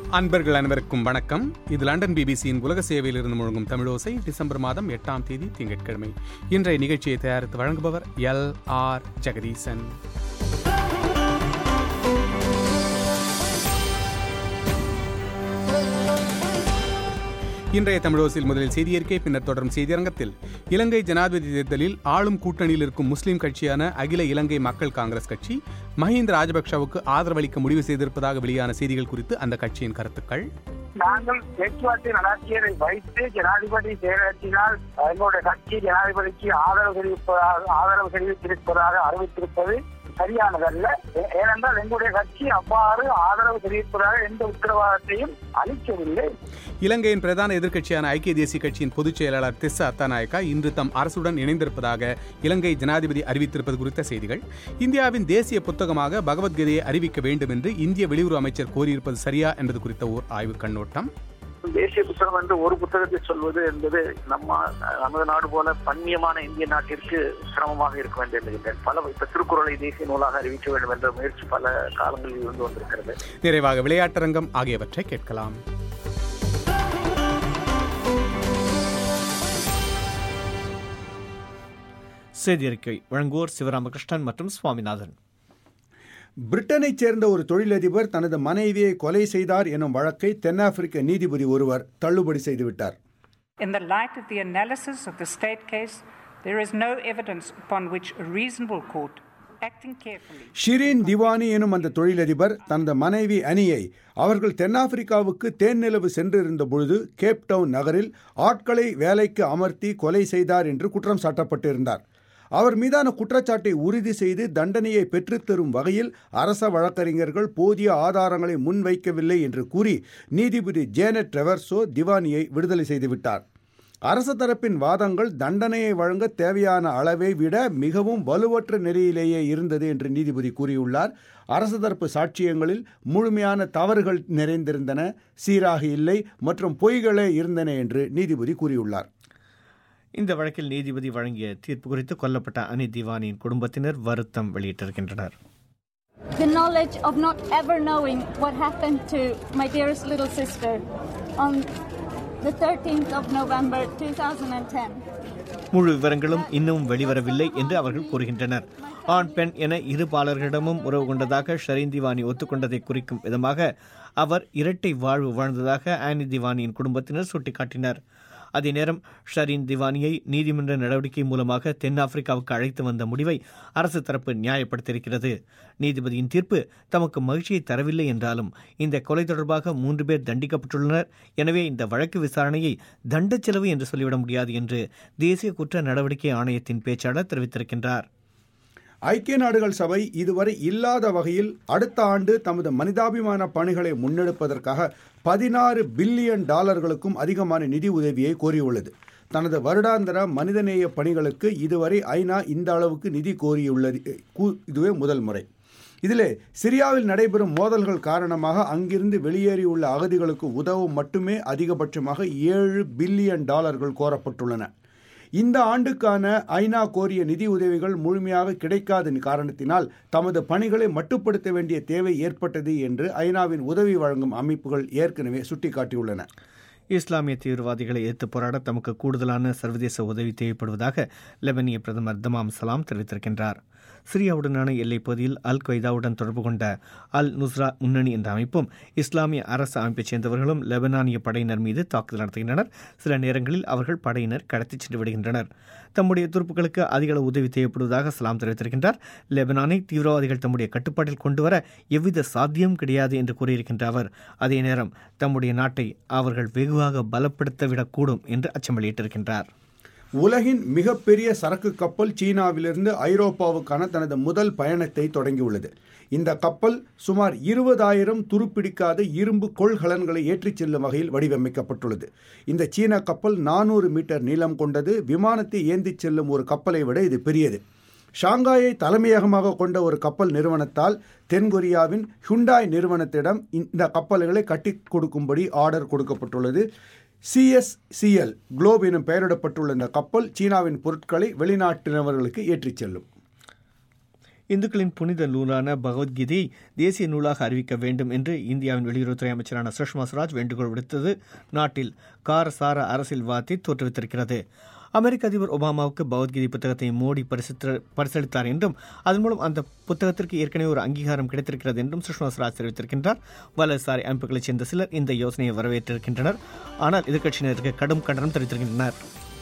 அன்பர்கள் அனைவருக்கும் வணக்கம் இது லண்டன் பிபிசியின் உலக சேவையில் இருந்து முழங்கும் தமிழோசை டிசம்பர் மாதம் எட்டாம் தேதி திங்கட்கிழமை இன்றைய நிகழ்ச்சியை தயாரித்து வழங்குபவர் எல் ஆர் ஜெகதீசன் இன்றைய தமிழோசில் முதலில் செய்தியறிக்கை பின்னர் தொடரும் செய்தியரங்கத்தில் இலங்கை ஜனாதிபதி தேர்தலில் ஆளும் கூட்டணியில் இருக்கும் முஸ்லிம் கட்சியான அகில இலங்கை மக்கள் காங்கிரஸ் கட்சி மஹிந்த ராஜபக்சவுக்கு ஆதரவளிக்க முடிவு செய்திருப்பதாக வெளியான செய்திகள் குறித்து அந்த கட்சியின் கருத்துக்கள் நாங்கள் பேச்சுவார்த்தை நடத்தியதை வைத்து ஜனாதிபதி செயலாற்றினால் எங்களுடைய கட்சி ஜனாதிபதிக்கு ஆதரவு தெரிவிப்பதாக ஆதரவு தெரிவித்திருப்பதாக அறிவித்திருப்பது சரியானதல்ல ஏ- ஏனென்றால் எங்களுடைய கட்சி அவ்வாறு ஆதரவு தெரிவிப்பதாக எந்த உத்தரவாதத்தையும் அளிக்கவில்லை இலங்கையின் பிரதான எதிர்க்கட்சியான ஐக்கிய தேசிய கட்சியின் பொதுச் செயலாளர் திஸ்ஸ அத்தாநாயக்கா இன்று தம் அரசுடன் இணைந்திருப்பதாக இலங்கை ஜனாதிபதி அறிவித்திருப்பது குறித்த செய்திகள் இந்தியாவின் தேசிய புத்தகமாக பகவத்கீதையை அறிவிக்க வேண்டும் என்று இந்திய வெளியுறவு அமைச்சர் கோரியிருப்பது சரியா என்பது குறித்த ஓர் ஆய்வு கண்ணோட்டம் தேசிய புத்தகம் என்று ஒரு புத்தகத்தை சொல்வது என்பது நம்ம நமது நாடு போல பன்னியமான இந்திய நாட்டிற்கு சிரமமாக இருக்கும் என்று எண்ணுகின்றேன் பல இப்ப திருக்குறளை தேசிய நூலாக அறிவிக்க வேண்டும் என்ற முயற்சி பல காலங்களில் இருந்து வந்திருக்கிறது நிறைவாக விளையாட்டரங்கம் ஆகியவற்றை கேட்கலாம் செய்தி அறிக்கை வழங்குவோர் சிவராமகிருஷ்ணன் மற்றும் சுவாமிநாதன் பிரிட்டனைச் சேர்ந்த ஒரு தொழிலதிபர் தனது மனைவியை கொலை செய்தார் எனும் வழக்கை தென்னாப்பிரிக்க நீதிபதி ஒருவர் தள்ளுபடி செய்துவிட்டார் In the light of the analysis of the state case, there is no evidence upon which a reasonable court, acting carefully, Shireen diwani எனும் அந்த தொழிலதிபர் தனது மனைவி அனியை அவர்கள் தென்னாப்பிரிக்காவுக்கு தேன்நிலவு சென்றிருந்த பொழுது கேப்டவுன் நகரில் ஆட்களை வேலைக்கு அமர்த்தி கொலை செய்தார் என்று குற்றம் சாட்டப்பட்டிருந்தார் அவர் மீதான குற்றச்சாட்டை உறுதி செய்து தண்டனையை பெற்றுத்தரும் வகையில் அரச வழக்கறிஞர்கள் போதிய ஆதாரங்களை முன்வைக்கவில்லை என்று கூறி நீதிபதி ஜேனட் ரெவர்சோ திவானியை விடுதலை செய்துவிட்டார் அரச தரப்பின் வாதங்கள் தண்டனையை வழங்க தேவையான அளவை விட மிகவும் வலுவற்ற நிலையிலேயே இருந்தது என்று நீதிபதி கூறியுள்ளார் அரசு தரப்பு சாட்சியங்களில் முழுமையான தவறுகள் நிறைந்திருந்தன சீராக இல்லை மற்றும் பொய்களே இருந்தன என்று நீதிபதி கூறியுள்ளார் இந்த வழக்கில் நீதிபதி வழங்கிய தீர்ப்பு குறித்து கொல்லப்பட்ட அனி திவானியின் குடும்பத்தினர் வருத்தம் வெளியிட்டிருக்கின்றனர் the knowledge of not ever knowing what happened to my dearest little sister on the 13th of November 2010. முழு விவரங்களும் இன்னும் வெளிவரவில்லை என்று அவர்கள் கூறுகின்றனர் ஆண் பெண் என இரு பாலர்களிடமும் உறவு கொண்டதாக ஷரீன் திவானி ஒத்துக்கொண்டதை குறிக்கும் விதமாக அவர் இரட்டை வாழ்வு வாழ்ந்ததாக ஆனி திவானியின் குடும்பத்தினர் சுட்டிக்காட்டினர் அதே நேரம் ஷரீன் திவானியை நீதிமன்ற நடவடிக்கை மூலமாக தென்னாப்பிரிக்காவுக்கு அழைத்து வந்த முடிவை அரசு தரப்பு நியாயப்படுத்தியிருக்கிறது நீதிபதியின் தீர்ப்பு தமக்கு மகிழ்ச்சியை தரவில்லை என்றாலும் இந்த கொலை தொடர்பாக மூன்று பேர் தண்டிக்கப்பட்டுள்ளனர் எனவே இந்த வழக்கு விசாரணையை தண்டச் செலவு என்று சொல்லிவிட முடியாது என்று தேசிய குற்ற நடவடிக்கை ஆணையத்தின் பேச்சாளர் தெரிவித்திருக்கின்றார் ஐக்கிய நாடுகள் சபை இதுவரை இல்லாத வகையில் அடுத்த ஆண்டு தமது மனிதாபிமான பணிகளை முன்னெடுப்பதற்காக பதினாறு பில்லியன் டாலர்களுக்கும் அதிகமான நிதி உதவியை கோரியுள்ளது தனது வருடாந்திர மனிதநேய பணிகளுக்கு இதுவரை ஐநா இந்த அளவுக்கு நிதி கோரியுள்ளது கு- இதுவே முதல் முறை இதிலே சிரியாவில் நடைபெறும் மோதல்கள் காரணமாக அங்கிருந்து வெளியேறியுள்ள அகதிகளுக்கு உதவும் மட்டுமே அதிகபட்சமாக ஏழு பில்லியன் டாலர்கள் கோரப்பட்டுள்ளன இந்த ஆண்டுக்கான ஐநா கோரிய நிதி உதவிகள் முழுமையாக கிடைக்காத காரணத்தினால் தமது பணிகளை மட்டுப்படுத்த வேண்டிய தேவை ஏற்பட்டது என்று ஐநாவின் உதவி வழங்கும் அமைப்புகள் ஏற்கனவே சுட்டிக்காட்டியுள்ளன இஸ்லாமிய தீவிரவாதிகளை எதிர்த்து போராட தமக்கு கூடுதலான சர்வதேச உதவி தேவைப்படுவதாக லெபனிய பிரதமர் தமாம் சலாம் தெரிவித்திருக்கின்றார் சிரியாவுடனான எல்லைப் பகுதியில் அல் கொய்தாவுடன் தொடர்பு கொண்ட அல் நுஸ்ரா முன்னணி என்ற அமைப்பும் இஸ்லாமிய அரசு அமைப்பைச் சேர்ந்தவர்களும் லெபனானிய படையினர் மீது தாக்குதல் நடத்துகின்றனர் சில நேரங்களில் அவர்கள் படையினர் கடத்திச் சென்று விடுகின்றனர் தம்முடைய துருப்புகளுக்கு அதிக அளவு உதவி தேவைப்படுவதாக சலாம் தெரிவித்திருக்கின்றார் லெபனானை தீவிரவாதிகள் தம்முடைய கட்டுப்பாட்டில் கொண்டுவர எவ்வித சாத்தியம் கிடையாது என்று கூறியிருக்கின்ற அவர் அதே நேரம் தம்முடைய நாட்டை அவர்கள் வெகுவாக பலப்படுத்தவிடக்கூடும் என்று அச்சம் வெளியிட்டிருக்கின்றார் உலகின் மிகப்பெரிய சரக்கு கப்பல் சீனாவிலிருந்து ஐரோப்பாவுக்கான தனது முதல் பயணத்தை தொடங்கியுள்ளது இந்த கப்பல் சுமார் இருபதாயிரம் துருப்பிடிக்காத இரும்பு கொள்கலன்களை ஏற்றிச் செல்லும் வகையில் வடிவமைக்கப்பட்டுள்ளது இந்த சீன கப்பல் நானூறு மீட்டர் நீளம் கொண்டது விமானத்தை ஏந்திச் செல்லும் ஒரு கப்பலை விட இது பெரியது ஷாங்காயை தலைமையகமாக கொண்ட ஒரு கப்பல் நிறுவனத்தால் தென்கொரியாவின் ஹுண்டாய் நிறுவனத்திடம் இந்த கப்பல்களை கட்டி கொடுக்கும்படி ஆர்டர் கொடுக்கப்பட்டுள்ளது சிஎஸ்சிஎல் குளோப் எனும் பெயரிடப்பட்டுள்ள இந்த கப்பல் சீனாவின் பொருட்களை வெளிநாட்டினவர்களுக்கு ஏற்றிச் செல்லும் இந்துக்களின் புனித நூலான பகவத்கீதையை தேசிய நூலாக அறிவிக்க வேண்டும் என்று இந்தியாவின் வெளியுறவுத்துறை அமைச்சரான சுஷ்மா ஸ்வராஜ் வேண்டுகோள் விடுத்தது நாட்டில் காரசார அரசியல்வாதத்தை தோற்றுவித்திருக்கிறது அமெரிக்க அதிபர் ஒபாமாவுக்கு பகவத்கீதை புத்தகத்தை மோடி பரிசுத்த பரிசளித்தார் என்றும் அதன் மூலம் அந்த புத்தகத்திற்கு ஏற்கனவே ஒரு அங்கீகாரம் கிடைத்திருக்கிறது என்றும் சுஷ்மா ஸ்வராஜ் தெரிவித்திருக்கின்றார் வலதுசாரி அமைப்புகளைச் சேர்ந்த சிலர் இந்த யோசனையை வரவேற்றிருக்கின்றனர் ஆனால் எதிர்க்கட்சியினருக்கு கடும் கண்டனம் தெரிவித்திருக்கின்றனர்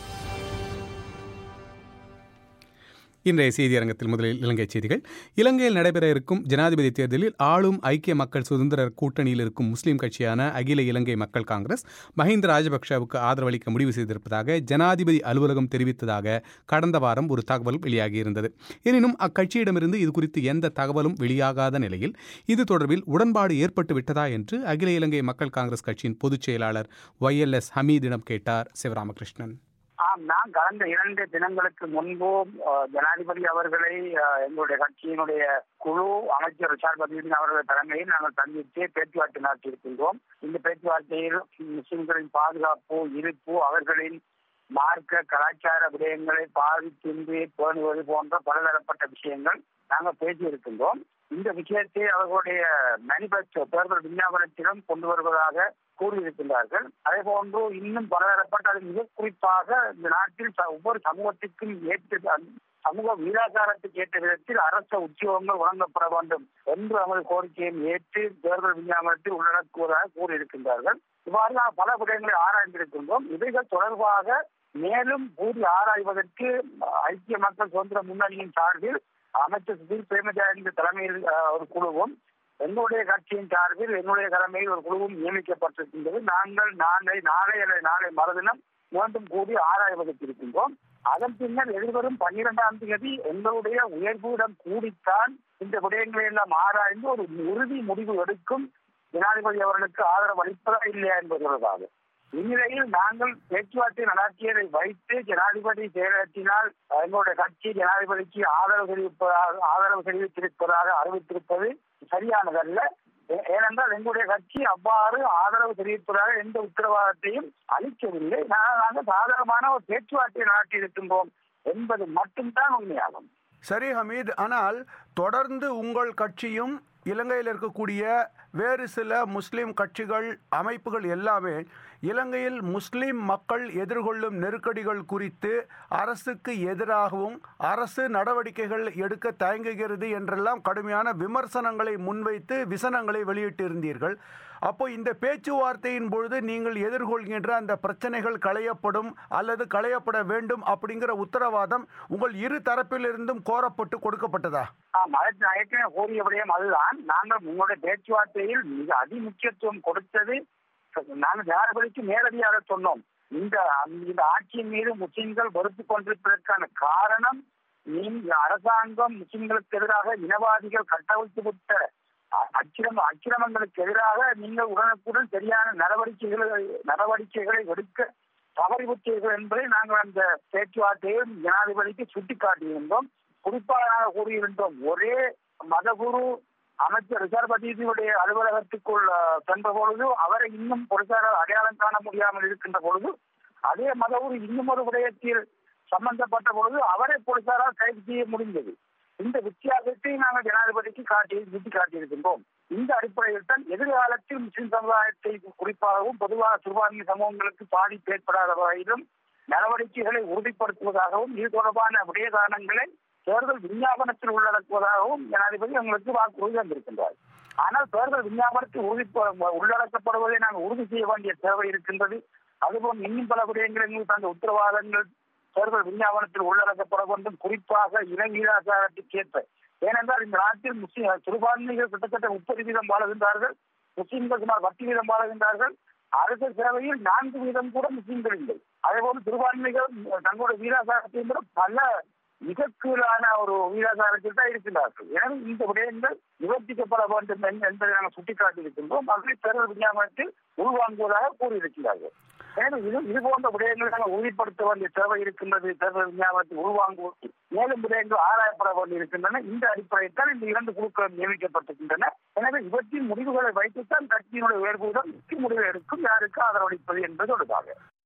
இன்றைய செய்தி அரங்கத்தில் முதலில் இலங்கை செய்திகள் இலங்கையில் நடைபெற இருக்கும் ஜனாதிபதி தேர்தலில் ஆளும் ஐக்கிய மக்கள் சுதந்திர கூட்டணியில் இருக்கும் முஸ்லீம் கட்சியான அகில இலங்கை மக்கள் காங்கிரஸ் மஹிந்த ராஜபக்ஷவுக்கு ஆதரவளிக்க முடிவு செய்திருப்பதாக ஜனாதிபதி அலுவலகம் தெரிவித்ததாக கடந்த வாரம் ஒரு தகவல் வெளியாகியிருந்தது எனினும் அக்கட்சியிடமிருந்து இது குறித்து எந்த தகவலும் வெளியாகாத நிலையில் இது தொடர்பில் உடன்பாடு ஏற்பட்டு விட்டதா என்று அகில இலங்கை மக்கள் காங்கிரஸ் கட்சியின் பொதுச் செயலாளர் ஒய் எல் எஸ் ஹமீதிடம் கேட்டார் சிவராமகிருஷ்ணன் ஆம் நான் கடந்த இரண்டு தினங்களுக்கு முன்பு அஹ், ஜனாதிபதி அவர்களை அஹ், எங்களுடைய கட்சியினுடைய குழு அமைச்சர் ரிஷாட் பதியுதீன் அவர்கள் தலைமையில் நாங்கள் சந்தித்து பேச்சுவார்த்தை நடத்தியிருக்கின்றோம் இந்த பேச்சுவார்த்தையில் முஸ்லிம்களின் பாதுகாப்பு இருப்பு அவர்களின் மார்க்க கலாச்சார விடயங்களை பாதித்தின்றி பேணுவது போன்ற பலதரப்பட்ட விஷயங்கள் நாங்கள் பேசியிருக்கின்றோம் இந்த விஷயத்தை அவர்களுடைய மேனிபெஸ்டோ தேர்தல் விஞ்ஞாபனத்திலும் கொண்டு வருவதாக கூறியிருக்கின்றார்கள் அதே போன்று இன்னும் பலதரப்பட்ட அது மிக குறிப்பாக இந்த நாட்டில் ச- ஒவ்வொரு சமூகத்திற்கும் ஏற்ற அந்த சமூக வீராசாரத்துக்கு ஏற்ற விதத்தில் அரச உத்தியோகங்கள் வழங்கப்பட வேண்டும் என்று நமது கோரிக்கையை ஏற்று தேர்தல் விஞ்ஞாபனத்தில் உள்ளடக்குவதாக கூறியிருக்கின்றார்கள் இவ்வாறு நாம் பல விடயங்களை ஆராய்ந்திருக்கின்றோம் இவைகள் தொடர்பாக மேலும் கூறி ஆராய்வதற்கு அஹ், ஐக்கிய மக்கள் சுதந்திர முன்னணியின் சார்பில் அமைச்சர் சுதீர் பிரேமஜாயந்த தலைமையில் அஹ், ஒரு குழுவும் எங்களுடைய கட்சியின் சார்பில் என்னுடைய தலைமையில் ஒரு குழுவும் நியமிக்கப்பட்டிருக்கின்றது நாங்கள் நாளை நாளை அல்லது நாளை மறுதினம் மீண்டும் கூடி ஆராய்வதற்கு இருக்கின்றோம் அதன் பின்னர் எதிர்வரும் பன்னிரெண்டாம் தேதி எங்களுடைய உயர்வுடன் கூடித்தான் இந்த விடயங்களை எல்லாம் ஆராய்ந்து ஒரு உறுதி முடிவு எடுக்கும் ஜனாதிபதி அவர்களுக்கு ஆதரவு அளிப்பதா இல்லையா என்பதற்காக இந்நிலையில் நாங்கள் பேச்சுவார்த்தை நடத்தியதை வைத்து ஜனாதிபதி செயலகத்தினால் எங்களுடைய கட்சி ஜனாதிபதிக்கு ஆதரவு தெரிவிப்பதாக ஆதரவு தெரிவித்திருப்பதாக அறிவித்திருப்பது சரியானதல்ல ஏ- ஏனென்றால் எங்களுடைய கட்சி அவ்வாறு ஆதரவு தெரிவிப்பதாக எந்த உத்தரவாதத்தையும் அளிக்கவில்லை நான் நாங்கள் சாதாரணமான ஒரு பேச்சுவார்த்தை நடத்தியிருக்கின்றோம் என்பது மட்டும்தான் உண்மையாகும் சரி ஹமீத் ஆனால் தொடர்ந்து உங்கள் கட்சியும் இலங்கையில் இருக்கக்கூடிய வேறு சில முஸ்லிம் கட்சிகள் அமைப்புகள் எல்லாமே இலங்கையில் முஸ்லிம் மக்கள் எதிர்கொள்ளும் நெருக்கடிகள் குறித்து அரசுக்கு எதிராகவும் அரசு நடவடிக்கைகள் எடுக்க தயங்குகிறது என்றெல்லாம் கடுமையான விமர்சனங்களை முன்வைத்து விசனங்களை வெளியிட்டிருந்தீர்கள் அப்போ இந்த பேச்சுவார்த்தையின் பொழுது நீங்கள் எதிர்கொள்கின்ற அந்த பிரச்சனைகள் களையப்படும் அல்லது களையப்பட வேண்டும் அப்படிங்கிற உத்தரவாதம் உங்கள் இரு தரப்பிலிருந்தும் கோரப்பட்டு கொடுக்கப்பட்டதா ஆம் அதற்கு நான் ஏற்கனவே கூறிய விடயம் அதுதான் நாங்கள் உங்களுடைய பேச்சுவார்த்தையில் மிக அதிமுக்கியத்துவம் கொடுத்தது நாங்கள் ஜனாதிபதிக்கு நேரடியாக சொன்னோம் இந்த இந்த ஆட்சியின் மீது முஸ்லிம்கள் வெறுப்பு கொண்டிருப்பதற்கான காரணம் நீங்க அரசாங்கம் முஸ்லிம்களுக்கு எதிராக இனவாதிகள் கட்டவிழ்த்து விட்ட அ- அக்கிரம அக்கிரமங்களுக்கு எதிராக நீங்கள் உடனுக்குடன் சரியான நடவடிக்கைகளை நடவடிக்கைகளை எடுக்க தவறிவிட்டீர்கள் என்பதை நாங்கள் அந்த பேச்சுவார்த்தையில் ஜனாதிபதிக்கு சுட்டிக்காட்டியிருந்தோம் குறிப்பாக நாங்கள் கூறியிருந்தோம் ஒரே மதகுரு அமைச்சர் ரிசர்வதியுடைய அலுவலகத்துக்குள் அஹ், சென்ற பொழுது அவரை இன்னும் பொருளாதார அடையாளம் காண முடியாமல் இருக்கின்ற பொழுது அதே மதகுரு இன்னும் ஒரு விடயத்தில் சம்பந்தப்பட்ட பொழுது அவரை போலீசாரால் கைது செய்ய முடிந்தது இந்த வித்தியாசத்தை நாங்கள் ஜனாதிபதிக்கு காட்டி சுட்டி காட்டியிருக்கின்றோம் இந்த அடிப்படையில் தான் எதிர்காலத்தில் முஸ்லிம் சமுதாயத்தை குறிப்பாகவும் பொதுவாக சிறுபான்மை சமூகங்களுக்கு பாதிப்பு ஏற்படாத வகையிலும் நடவடிக்கைகளை உறுதிப்படுத்துவதாகவும் இது தொடர்பான விடய காரணங்களை தேர்தல் விஞ்ஞாபனத்தில் உள்ளடக்குவதாகவும் ஜனாதிபதி எங்களுக்கு வாக்குறுதி தந்திருக்கின்றார் ஆனால் தேர்தல் விஞ்ஞாபனத்தில் உறுதி உள்ளடக்கப்படுவதை நாங்கள் உறுதி செய்ய வேண்டிய தேவை இருக்கின்றது அதுபோல் இன்னும் பல விடயங்கள் எங்களுக்கு அந்த உத்தரவாதங்கள் தேர்தல் விஞ்ஞாபனத்தில் உள்ளடக்கப்பட வேண்டும் குறிப்பாக இன வீராசாரத்துக்கு ஏற்ப ஏனென்றால் இந்த நாட்டில் முஸ்லிம் சிறுபான்மைகள் கிட்டத்தட்ட முப்பது வீதம் வாழுகின்றார்கள் முஸ்லிம்கள் சுமார் பத்து வீதம் வாழுகின்றார்கள் அரசு சேவையில் நான்கு வீதம் கூட முஸ்லிம்கள் இல்லை அதேபோல் சிறுபான்மைகள் தங்களுடைய வீராசாரத்தையும் கூட பல மிக கீழான ஒரு வீராசாரத்தில் தான் இருக்கின்றார்கள் எனவே இந்த விடயங்கள் நிவர்த்திக்கப்பட வேண்டும் என்- என்பதை நாங்கள் சுட்டிக்காட்டியிருக்கின்றோம் அதை தேர்தல் விஞ்ஞாபனத்தில் உள்வாங்குவதாக கூறியிருக்கிறார்கள் எனவே இது இது போன்ற விடயங்களை நாங்கள் உறுதிப்படுத்த வேண்டிய தேவை இருக்கின்றது தேர்தல் விஞ்ஞாபனத்தை உள்வாங்குவது மேலும் விடயங்கள் ஆராயப்பட வேண்டியிருக்கின்றன இந்த அடிப்படையில் தான் இந்த இரண்டு குழுக்கள் நியமிக்கப்பட்டிருக்கின்றன எனவே இவற்றின் முடிவுகளை வைத்துத்தான் கட்சியினுடைய வேறுபூதம் முக்கிய முடிவை எடுக்கும் யாருக்கு ஆதரவளிப்பது என்பது ஒருதாக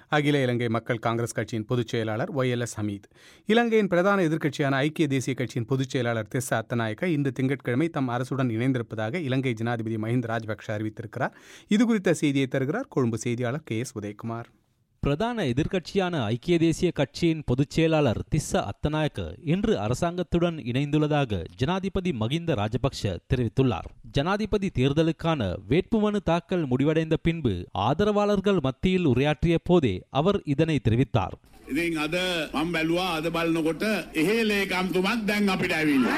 அகில இலங்கை மக்கள் காங்கிரஸ் கட்சியின் பொதுச் செயலாளர் ஒய் எல் எஸ் ஹமீத் இலங்கையின் பிரதான எதிர்க்கட்சியான ஐக்கிய தேசிய கட்சியின் பொதுச் செயலாளர் திஸ்ஸ அத்தநாயக்க இன்று திங்கட்கிழமை தம் அரசுடன் இணைந்திருப்பதாக இலங்கை ஜனாதிபதி மஹிந்த ராஜபக்ஷ அறிவித்திருக்கிறார் இதுகுறித்த செய்தியை தருகிறார் கொழும்பு செய்தியாளர் கே எஸ் உதயகுமார் பிரதான எதிர்க்கட்சியான ஐக்கிய தேசிய கட்சியின் பொதுச் செயலாளர் திஸ்ஸ அத்தநாயக்க இன்று அரசாங்கத்துடன் இணைந்துள்ளதாக ஜனாதிபதி மகிந்த ராஜபக்ஷ தெரிவித்துள்ளார் ஜனாதிபதி தேர்தலுக்கான வேட்புமனு தாக்கல் முடிவடைந்த பின்பு ஆதரவாளர்கள் மத்தியில் உரையாற்றிய போதே அவர் இதனை தெரிவித்தார் ඉතින් අද මම බැලුවා අද බලනකොට එහෙ ලේකම්තුමත් දැන් අපිට ඇවිල්ලා.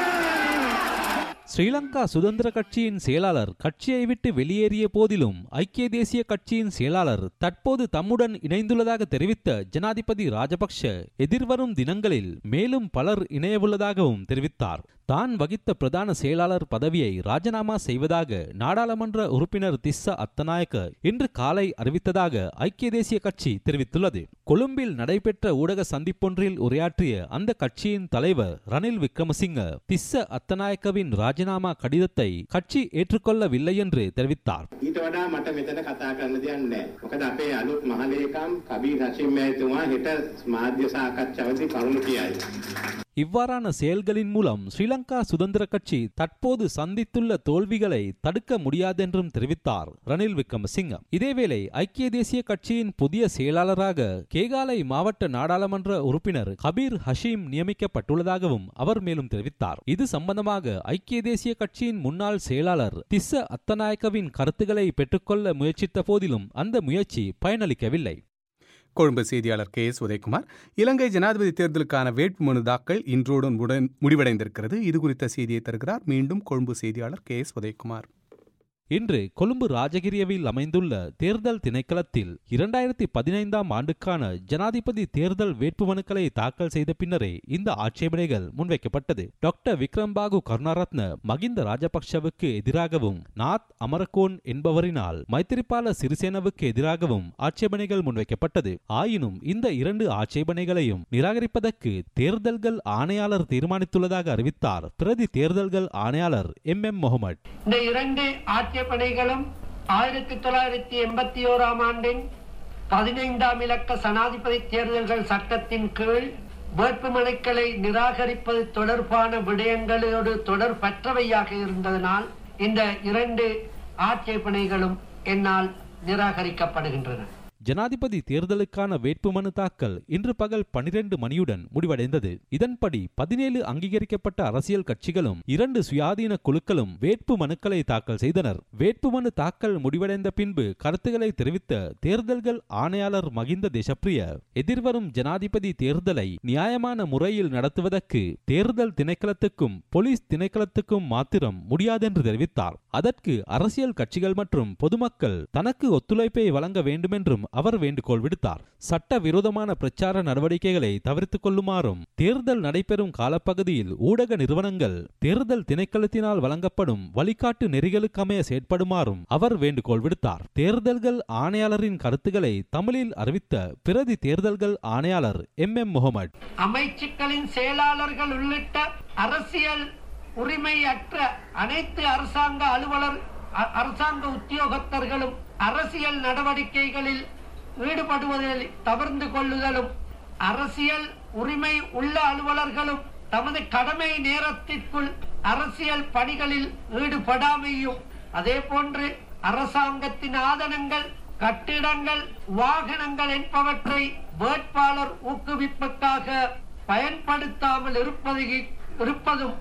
ஸ்ரீலங்கா சுதந்திர கட்சியின் செயலாளர் கட்சியை விட்டு வெளியேறிய போதிலும் ஐக்கிய தேசிய கட்சியின் செயலாளர் தற்போது தம்முடன் இணைந்துள்ளதாக தெரிவித்த ஜனாதிபதி ராஜபக்ஷ எதிர்வரும் தினங்களில் மேலும் பலர் இணையவுள்ளதாகவும் தெரிவித்தார் தான் வகித்த பிரதான செயலாளர் பதவியை ராஜினாமா செய்வதாக நாடாளுமன்ற உறுப்பினர் திஸ்ஸ அத்தநாயக்க இன்று காலை அறிவித்ததாக ஐக்கிய தேசிய கட்சி தெரிவித்துள்ளது கொழும்பில் நடைபெற்ற ஊடக சந்திப்பொன்றில் உரையாற்றிய அந்த கட்சியின் தலைவர் ரணில் விக்ரமசிங்க திஸ்ஸ அத்தநாயக்கவின் ராஜினாமா கடிதத்தை கட்சி ஏற்றுக்கொள்ளவில்லை என்று தெரிவித்தார் ඊට වඩා මට මෙතන කතා කරන්න දෙයක් නැහැ. මොකද අපේ අලුත් මහලේකම් කබීර් හෂිම් මහතුමා හෙට මාධ්‍ය සාකච්ඡාවේදී කරුණු කියයි. இவ்வாறான செயல்களின் மூலம் ஸ்ரீலங்கா சுதந்திர கட்சி தற்போது சந்தித்துள்ள தோல்விகளை தடுக்க முடியாதென்றும் தெரிவித்தார் ரணில் விக்ரமசிங்க இதேவேளை ஐக்கிய தேசிய கட்சியின் புதிய செயலாளராக கேகாலை மாவட்ட நாடாளுமன்ற உறுப்பினர் கபீர் ஹஷீம் நியமிக்கப்பட்டுள்ளதாகவும் அவர் மேலும் தெரிவித்தார் இது சம்பந்தமாக ஐக்கிய தேசிய கட்சியின் முன்னாள் செயலாளர் திஸ்ஸ அத்தநாயக்கவின் கருத்துக்களை பெற்றுக்கொள்ள முயற்சித்த போதிலும் அந்த முயற்சி பயனளிக்கவில்லை கொழும்பு செய்தியாளர் கே எஸ் உதயகுமார் இலங்கை ஜனாதிபதி தேர்தலுக்கான வேட்புமனு தாக்கல் இன்றோடு முடன்- முடிவடைந்திருக்கிறது இது குறித்த செய்தியை தருகிறார் மீண்டும் கொழும்பு செய்தியாளர் கே எஸ் உதயகுமார் இன்று கொழும்பு ராஜகிரியவில் அமைந்துள்ள தேர்தல் திணைக்களத்தில் இரண்டாயிரத்தி பதினைந்தாம் ஆண்டுக்கான ஜனாதிபதி தேர்தல் வேட்புமனுக்களை தாக்கல் செய்த பின்னரே இந்த ஆட்சேபனைகள் முன்வைக்கப்பட்டது டாக்டர் விக்ரம் பாகு கருணாரத்ன மகிந்த ராஜபக்ஷவுக்கு எதிராகவும் நாத் அமரகோன் என்பவரினால் மைத்திரிபால சிறிசேனவுக்கு எதிராகவும் ஆட்சேபனைகள் முன்வைக்கப்பட்டது ஆயினும் இந்த இரண்டு ஆட்சேபனைகளையும் நிராகரிப்பதற்கு தேர்தல்கள் ஆணையாளர் தீர்மானித்துள்ளதாக அறிவித்தார் பிரதி தேர்தல்கள் ஆணையாளர் எம் எம் முகமது இந்த இரண்டு ஆட்சேபனைகளும் ஆயிரத்தி தொள்ளாயிரத்தி எண்பத்தி ஓராம் ஆண்டின் பதினைந்தாம் இலக்க சனாதிபதி தேர்தல்கள் சட்டத்தின் கீழ் வேட்புமனுக்களை நிராகரிப்பது தொடர்பான விடயங்களோடு தொடர்பற்றவையாக இருந்ததனால் இந்த இரண்டு ஆட்சேபனைகளும் என்னால் நிராகரிக்கப்படுகின்றன ஜனாதிபதி தேர்தலுக்கான வேட்புமனு தாக்கல் இன்று பகல் பனிரெண்டு மணியுடன் முடிவடைந்தது இதன்படி பதினேழு அங்கீகரிக்கப்பட்ட அரசியல் கட்சிகளும் இரண்டு சுயாதீன குழுக்களும் வேட்பு மனுக்களை தாக்கல் செய்தனர் வேட்புமனு தாக்கல் முடிவடைந்த பின்பு கருத்துக்களை தெரிவித்த தேர்தல்கள் ஆணையாளர் மகிந்த தேசப்பிரிய எதிர்வரும் ஜனாதிபதி தேர்தலை நியாயமான முறையில் நடத்துவதற்கு தேர்தல் திணைக்களத்துக்கும் போலீஸ் திணைக்களத்துக்கும் மாத்திரம் முடியாதென்று தெரிவித்தார் அதற்கு அரசியல் கட்சிகள் மற்றும் பொதுமக்கள் தனக்கு ஒத்துழைப்பை வழங்க வேண்டுமென்றும் அவர் வேண்டுகோள் விடுத்தார் சட்ட விரோதமான பிரச்சார நடவடிக்கைகளை தவிர்த்துக் கொள்ளுமாறும் தேர்தல் நடைபெறும் காலப்பகுதியில் ஊடக நிறுவனங்கள் தேர்தல் திணைக்களத்தினால் வழங்கப்படும் வழிகாட்டு நெறிகளுக்கமைய செயற்படுமாறும் அவர் வேண்டுகோள் விடுத்தார் தேர்தல்கள் ஆணையாளரின் கருத்துக்களை தமிழில் அறிவித்த பிரதி தேர்தல்கள் ஆணையாளர் எம் எம் முகமது அமைச்சுக்களின் செயலாளர்கள் உள்ளிட்ட அரசியல் உரிமையற்ற அனைத்து அரசாங்க அலுவலர் அ- அரசாங்க உத்தியோகத்தர்களும் அரசியல் நடவடிக்கைகளில் ஈடுபடுவதில் தவிர்ந்து கொள்ளுதலும் அரசியல் உரிமை உள்ள அலுவலர்களும் தமது கடமை நேரத்திற்குள் அரசியல் பணிகளில் ஈடுபடாமையும் அதே போன்று அரசாங்கத்தின் ஆதனங்கள் கட்டிடங்கள் வாகனங்கள் என்பவற்றை வேட்பாளர் ஊக்குவிப்புக்காக பயன்படுத்தாமல் இருப்பது இருப்பதும்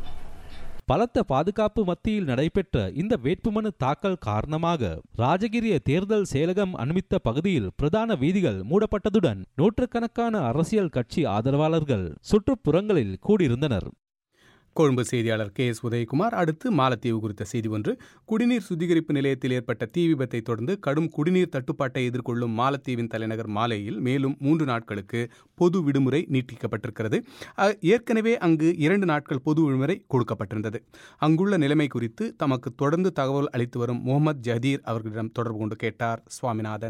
பலத்த பாதுகாப்பு மத்தியில் நடைபெற்ற இந்த வேட்புமனு தாக்கல் காரணமாக ராஜகிரிய தேர்தல் செயலகம் அனுமதித்த பகுதியில் பிரதான வீதிகள் மூடப்பட்டதுடன் நூற்றுக்கணக்கான அரசியல் கட்சி ஆதரவாளர்கள் சுற்றுப்புறங்களில் கூடியிருந்தனர் கொழும்பு செய்தியாளர் கே எஸ் உதயகுமார் அடுத்து மாலத்தீவு குறித்த செய்தி ஒன்று குடிநீர் சுத்திகரிப்பு நிலையத்தில் ஏற்பட்ட தீ விபத்தை தொடர்ந்து கடும் குடிநீர் தட்டுப்பாட்டை எதிர்கொள்ளும் மாலத்தீவின் தலைநகர் மாலேயில் மேலும் மூன்று நாட்களுக்கு பொது விடுமுறை நீட்டிக்கப்பட்டிருக்கிறது அ- ஏற்கனவே அங்கு இரண்டு நாட்கள் பொது விடுமுறை கொடுக்கப்பட்டிருந்தது அங்குள்ள நிலைமை குறித்து தமக்கு தொடர்ந்து தகவல் அளித்து வரும் முகமது ஜஹதீர் அவர்களிடம் தொடர்பு கொண்டு கேட்டார் சுவாமிநாதன்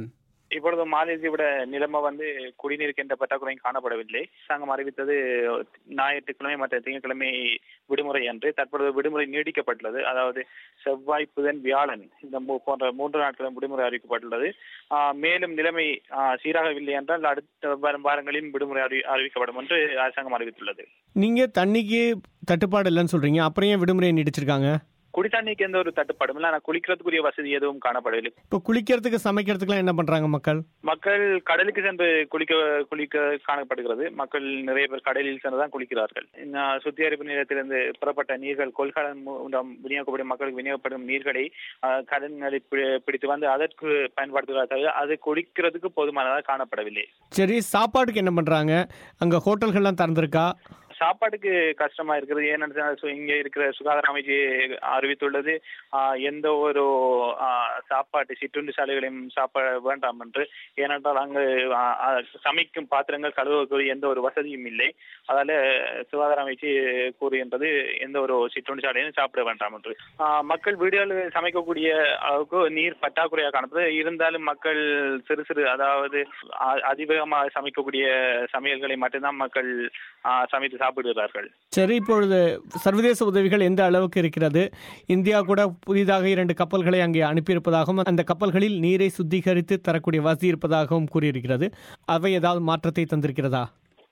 இப்பொழுது மாலேசியோட நிலைமை வந்து குடிநீருக்கு என்ற பற்றாக்குறையும் காணப்படவில்லை அரசாங்கம் அறிவித்தது ஞாயிற்றுக்கிழமை மற்ற திங்கட்கிழமை விடுமுறை அன்று தற்பொழுது விடுமுறை நீடிக்கப்பட்டுள்ளது அதாவது செவ்வாய் புதன் வியாழன் இந்த மூ- போன்ற மூன்று நாட்களும் விடுமுறை அறிவிக்கப்பட்டுள்ளது ஆஹ் மேலும் நிலைமை ஆஹ் சீராகவில்லை என்றால் அடுத்த வரும் வாரங்களில் விடுமுறை அறி அறிவிக்கப்படும் என்று அரசாங்கம் அறிவித்துள்ளது நீங்கள் தண்ணிக்கு தட்டுப்பாடு இல்லைன்னு சொல்கிறீங்க அப்புறம் ஏன் விடுமுறையை நீடிச்சிருக்காங்க குடித்தண்ணிக்கு எந்த ஒரு தட்டுப்பாடும் இல்லை ஆனால் குளிக்கிறதுக்குரிய வசதி எதுவும் காணப்படவில்லை இப்போ குளிக்கிறதுக்கு சமைக்கிறதுக்குலாம் என்ன பண்ணுறாங்க மக்கள் மக்கள் கடலுக்கு சென்று குளிக்க குளிக்க காணப்படுகிறது மக்கள் நிறைய பேர் கடலில் சென்று தான் குளிக்கிறார்கள் இந்த சுத்திகரிப்பு நிலையத்திலிருந்து புறப்பட்ட நீர்கள் கொள்கலன் மூலம் விநியோகப்படும் மக்களுக்கு விநியோகப்படும் நீர்களை ஆஹ், கடல்களில் பி- பிடித்து வந்து அதற்கு பயன்படுத்துகிறார்கள் தவிர அது குளிக்கிறதுக்கு போதுமானதாக காணப்படவில்லை சரி சாப்பாட்டுக்கு என்ன பண்ணுறாங்க அங்கே ஹோட்டல்கள்லாம் திறந்திருக்கா சாப்பாட்டுக்கு கஷ்டமா இருக்கிறது ஏனென்றால் சு- இங்க இருக்கிற சுகாதார அமைச்சு அறிவித்துள்ளது ஆஹ், எந்த ஒரு ஆஹ், சாப்பாட்டு சிற்றுண்டி சாலைகளையும் சாப்பிட வேண்டாம் என்று ஏனென்றால் அங்கு ஆஹ், ஆஹ், சமைக்கும் பாத்திரங்கள் கழுவக்கூடிய எந்த ஒரு வசதியும் இல்லை அதால சுகாதார அமைச்சு கூறுகின்றது எந்த ஒரு சிற்றுண்டி சாலையும் சாப்பிட வேண்டாம் என்று ஆஹ், மக்கள் வீடுகளில் சமைக்கக்கூடிய அளவுக்கு நீர் பற்றாக்குறையாக காணப்படுது இருந்தாலும் மக்கள் சிறு சிறு அதாவது அ- அதிவேகமாக சமைக்கக்கூடிய சமையல்களை மட்டும்தான் மக்கள் ஆஹ், சமைத்து சாப்பிடுகிறார்கள் சரி இப்பொழுது சர்வதேச உதவிகள் எந்த அளவுக்கு இருக்கிறது இந்தியா கூட புதிதாக இரண்டு கப்பல்களை அங்கே அனுப்பியிருப்பதாகவும் அந்த கப்பல்களில் நீரை சுத்திகரித்து தரக்கூடிய வசதி இருப்பதாகவும் கூறியிருக்கிறது அவை ஏதாவது மாற்றத்தை தந்திருக்கிறதா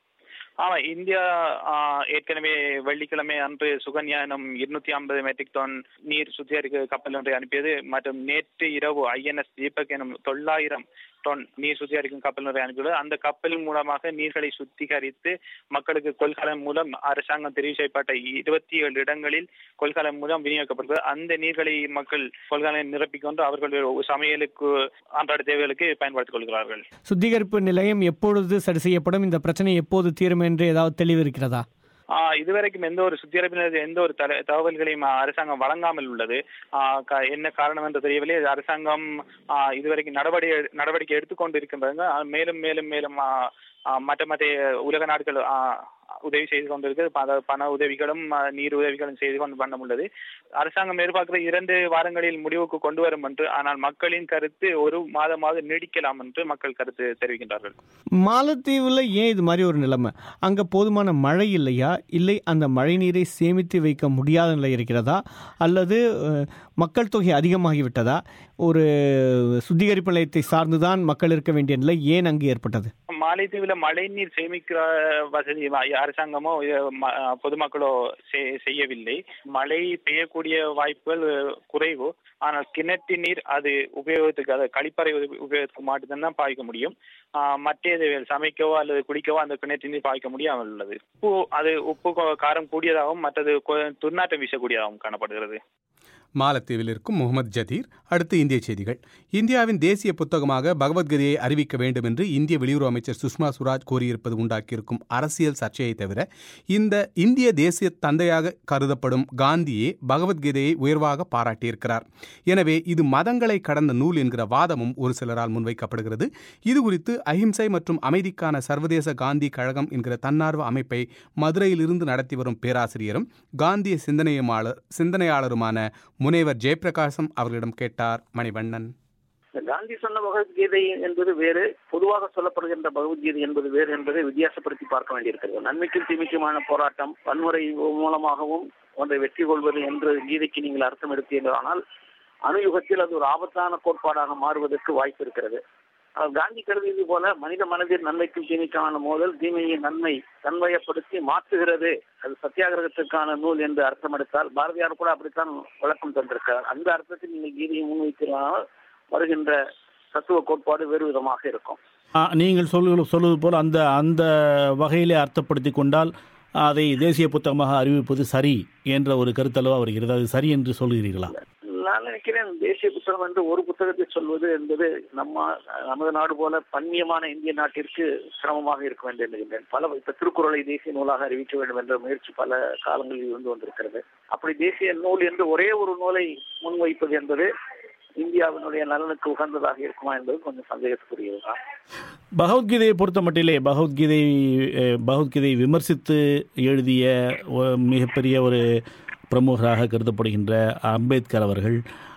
ஆமா இந்தியா ஆஹ், ஏற்கனவே வெள்ளிக்கிழமை அன்று சுகன்யா எனும் இருநூத்தி ஐம்பது மெட்ரிக் டன் நீர் சுத்திகரிக்க கப்பல் ஒன்றை அனுப்பியது மற்றும் நேற்று இரவு ஐஎன்எஸ் தீபக் எனும் தொள்ளாயிரம் டன் நீர் சுத்திகரிக்கும் கப்பல் ஒன்றை அனுப்பியுள்ளது அந்த கப்பல் மூலமாக நீர்களை சுத்திகரித்து மக்களுக்கு கொள்கலன் மூலம் அரசாங்கம் தெரிவு செய்யப்பட்ட இருபத்தி ஏழு இடங்களில் கொள்கலன் மூலம் விநியோகிக்கப்படுகிறது அந்த நீர்களை மக்கள் கொள்கலனை நிரப்பிக்கொண்டு அவர்கள் சமையலுக்கு அன்றாட தேவைகளுக்கு பயன்படுத்திக் கொள்கிறார்கள் சுத்திகரிப்பு நிலையம் எப்பொழுது சரி செய்யப்படும் இந்த பிரச்சனை எப்போது தீரும் என்று ஏதாவது தெளிவு இருக்கிறதா ஆஹ் இதுவரைக்கும் எந்த ஒரு சுத்திகரிப்பினர் எந்த ஒரு தல- தகவல்களையும் அரசாங்கம் வழங்காமல் உள்ளது ஆஹ் க- என்ன காரணம் என்று தெரியவில்லை அது அரசாங்கம் ஆஹ் இதுவரைக்கும் நடவடிக்கை நடவடிக்கை எடுத்துக்கொண்டு இருக்கின்றாங்க ஆஹ் மேலும் மேலும் மேலும் ஆஹ் ஆஹ் மற்ற மற்ற உலக நாடுகள் ஆஹ் உதவி செய்து கொண்டிருக்கு பண- பண உதவிகளும் ஆஹ் நீர் உதவிகளும் செய்து கொண்டு பண்ண உள்ளது அரசாங்கம் எதிர்பார்க்கிற இரண்டு வாரங்களில் முடிவுக்கு கொண்டு வரும் என்று ஆனால் மக்களின் கருத்து ஒரு மாதமாவது நீடிக்கலாம் என்று மக்கள் கருத்து தெரிவிக்கின்றார்கள் மாலத்தீவில் ஏன் இது மாதிரி ஒரு நிலைமை அங்கே போதுமான மழை இல்லையா இல்லை அந்த மழை நீரை சேமித்து வைக்க முடியாத நிலை இருக்கிறதா அல்லது அஹ், மக்கள் தொகை அதிகமாகிவிட்டதா ஒரு சுத்திகரிப்பு நிலையத்தை சார்ந்துதான் மக்கள் இருக்க வேண்டிய நிலை ஏன் அங்கு ஏற்பட்டது மாலைத்தீவுல மழைநீர் சேமிக்கிற வசதி ம- அரசாங்கமோ இது ம- பொதுமக்களோ செய்- செய்யவில்லை மழை பெய்யக்கூடிய வாய்ப்புகள் குறைவு ஆனால் கிணற்று நீர் அது உபயோகத்துக்கு அது கழிப்பறை உப- உபயோகத்துக்கு மட்டும்தான் பாய்க்க முடியும் ஆஹ் மற்ற இது சமைக்கவோ அல்லது குடிக்கவோ அந்த கிணற்று நீர் பாய்க்க முடியாமல் உள்ளது உப்பு அது உப்பு கொ- காரம் கூடியதாகவும் மற்றது கொ- துர்நாற்றம் வீசக்கூடியதாகவும் காணப்படுகிறது மாலத்தீவில் இருக்கும் முகமது ஜதீர் அடுத்து இந்திய செய்திகள் இந்தியாவின் தேசிய புத்தகமாக பகவத்கீதையை அறிவிக்க வேண்டும் என்று இந்திய வெளியுறவு அமைச்சர் சுஷ்மா சுராஜ் கோரியிருப்பது உண்டாக்கியிருக்கும் அரசியல் சர்ச்சையை தவிர இந்த இந்திய தேசிய தந்தையாக கருதப்படும் காந்தியே பகவத்கீதையை உயர்வாக பாராட்டியிருக்கிறார் எனவே இது மதங்களை கடந்த நூல் என்கிற வாதமும் ஒரு சிலரால் முன்வைக்கப்படுகிறது இது குறித்து அஹிம்சை மற்றும் அமைதிக்கான சர்வதேச காந்தி கழகம் என்கிற தன்னார்வ அமைப்பை மதுரையிலிருந்து நடத்தி வரும் பேராசிரியரும் காந்திய சிந்தனையுமாளர் சிந்தனையாளருமான முனைவர் ஜெயபிரகாசம் அவர்களிடம் கேட்டார் மணிவண்ணன் இந்த காந்தி சொன்ன பகவத்கீதை என்பது வேறு பொதுவாக சொல்லப்படுகின்ற பகவத்கீதை என்பது வேறு என்பதை வித்தியாசப்படுத்தி பார்க்க வேண்டியிருக்கிறது நன்மைக்கும் தீமைக்குமான போராட்டம் வன்முறை மூலமாகவும் ஒன்றை வெற்றி கொள்வது என்று கீதைக்கு நீங்கள் அர்த்தம் எடுத்தீர்கள் ஆனால் அணுயுகத்தில் அது ஒரு ஆபத்தான கோட்பாடாக மாறுவதற்கு வாய்ப்பு இருக்கிறது ஆனால் காந்தி கருதியது போல மனித மனதில் நன்மைக்கும் தீமைக்கான மோதல் தீமையை நன்மை தன்வயப்படுத்தி மாற்றுகிறது அது சத்தியாகிரகத்துக்கான நூல் என்று அர்த்தம் எடுத்தால் பாரதியார் கூட அப்படித்தான் விளக்கம் தந்திருக்கிறார் அந்த அர்த்தத்தில் நீங்கள் கீதையை முன்வைக்கிறால் வருகின்ற தத்துவ கோட்பாடு வேறு விதமாக இருக்கும் ஆ, நீங்கள் சொல்லு சொல்வது போல் அந்த அந்த வகையிலே அர்த்தப்படுத்தி கொண்டால் அதை தேசிய புத்தகமாக அறிவிப்பது சரி என்ற ஒரு கருத்தளவு வருகிறது அது சரி என்று சொல்கிறீர்களா நான் நினைக்கிறேன் தேசிய புத்தகம் என்று ஒரு புத்தகத்தை சொல்வது என்பது நம்ம நமது நாடு போல பன்னியமான இந்திய நாட்டிற்கு சிரமமாக இருக்க வேண்டும் என்கின்றேன் பல இப்ப திருக்குறளை தேசிய நூலாக அறிவிக்க வேண்டும் என்ற முயற்சி பல காலங்களில் இருந்து வந்திருக்கிறது அப்படி தேசிய நூல் என்று ஒரே ஒரு நூலை முன்வைப்பது என்பது இந்தியாவினுடைய நலனுக்கு உகந்ததாக இருக்குமா என்பது கொஞ்சம் சந்தேகத்துக்குரியதுதான் பகவத்கீதையை பொறுத்த மட்டிலே பகவத்கீதை அஹ், பகவத்கீதையை விமர்சித்து எழுதிய ஒ- மிகப்பெரிய ஒரு பிரமுகராக கருதப்படுகின்ற அம்பேத்கர் அவர்கள்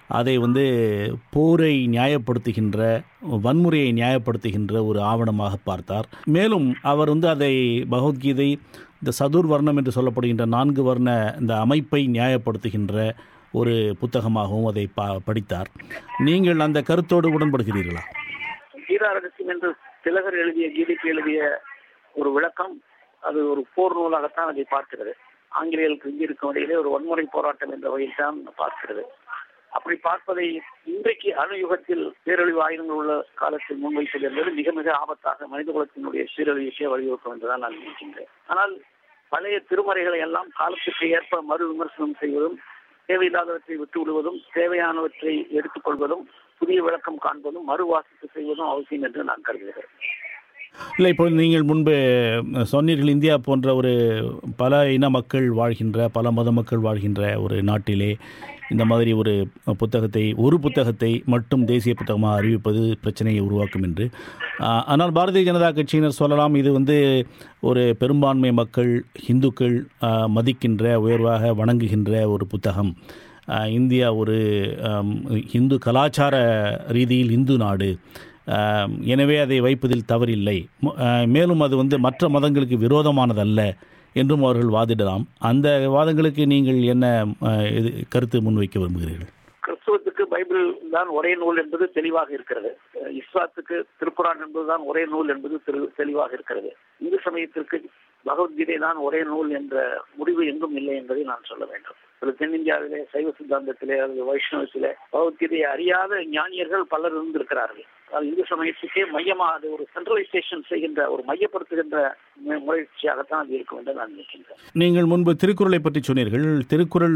அதை வந்து போரை நியாயப்படுத்துகின்ற வன்முறையை நியாயப்படுத்துகின்ற ஒரு ஆவணமாக பார்த்தார் மேலும் அவர் வந்து அதை பகவத்கீதை இந்த சதுர் வர்ணம் என்று சொல்லப்படுகின்ற நான்கு வர்ண இந்த அமைப்பை நியாயப்படுத்துகின்ற ஒரு புத்தகமாகவும் அதை பா படித்தார் நீங்கள் அந்த கருத்தோடு உடன்படுகிறீர்களா கீதாரகசியம் என்று திலகர் எழுதிய கீதைக்கு எழுதிய ஒரு விளக்கம் அது ஒரு போர் நூலாகத்தான் அதை பார்க்கிறது ஆங்கிலேயர்களுக்கு இங்கே இருக்கும் இடையிலே ஒரு வன்முறை போராட்டம் என்ற வகையில் தான் பார்க்கிறது அப்படி பார்ப்பதை இன்றைக்கு அணுயுகத்தில் பேரழிவு ஆயுதங்கள் உள்ள காலத்தில் முன்வைப்பது என்பது மிக மிக ஆபத்தாக மனித குலத்தினுடைய சீரழிவுக்கே வழிவகுக்கும் என்றுதான் நான் நினைக்கின்றேன் ஆனால் பழைய திருமறைகளை எல்லாம் காலத்துக்கு ஏற்ப மறு விமர்சனம் செய்வதும் தேவையில்லாதவற்றை விட்டு விடுவதும் தேவையானவற்றை எடுத்துக்கொள்வதும் புதிய விளக்கம் காண்பதும் மறு வாசிப்பு செய்வதும் அவசியம் என்று நான் கருதுகிறேன் இல்லை இப்போ நீங்கள் முன்பு சொன்னீர்கள் இந்தியா போன்ற ஒரு பல இன மக்கள் வாழ்கின்ற பல மத மக்கள் வாழ்கின்ற ஒரு நாட்டிலே இந்த மாதிரி ஒரு புத்தகத்தை ஒரு புத்தகத்தை மட்டும் தேசிய புத்தகமாக அறிவிப்பது பிரச்சனையை உருவாக்கும் என்று ஆஹ், ஆனால் பாரதிய ஜனதா கட்சியினர் சொல்லலாம் இது வந்து ஒரு பெரும்பான்மை மக்கள் இந்துக்கள் ஆஹ், மதிக்கின்ற உயர்வாக வணங்குகின்ற ஒரு புத்தகம் ஆஹ், இந்தியா ஒரு ஆம், இந்து கலாச்சார ரீதியில் இந்து நாடு ஆம், எனவே அதை வைப்பதில் தவறில்லை மு- ஆஹ், மேலும் அது வந்து மற்ற மதங்களுக்கு விரோதமானதல்ல என்றும் அவர்கள் வாதிடலாம் அந்த வாதங்களுக்கு நீங்கள் என்ன ஆஹ், இது கருத்து முன்வைக்க விரும்புகிறீர்கள் கிறிஸ்துவத்துக்கு பைபிள் தான் ஒரே நூல் என்பது தெளிவாக இருக்கிறது அஹ் இஸ்லாத்துக்கு திருக்குரான் என்பதுதான் ஒரே நூல் என்பது தெளி- தெளிவாக இருக்கிறது இந்து சமயத்திற்கு பகவத்கீதை தான் ஒரே நூல் என்ற முடிவு எங்கும் இல்லை என்பதை நான் சொல்ல வேண்டும் ஒரு தென்னிந்தியாவிலே சைவ சித்தாந்தத்திலே அல்லது வைஷ்ணவத்திலே பகவத்கீதையை அறியாத ஞானியர்கள் பலர் இருந்திருக்கிறார்கள் அது இந்து சமயத்துக்கே மையமாக அது ஒரு சென்ட்ரலைசேஷன் செய்கின்ற ஒரு மையப்படுத்துகின்ற மு- முயற்சியாகத்தான் அது இருக்கும் என்று நான் நினைக்கின்றேன் நீங்கள் முன்பு திருக்குறளை பற்றி சொன்னீர்கள் திருக்குறள்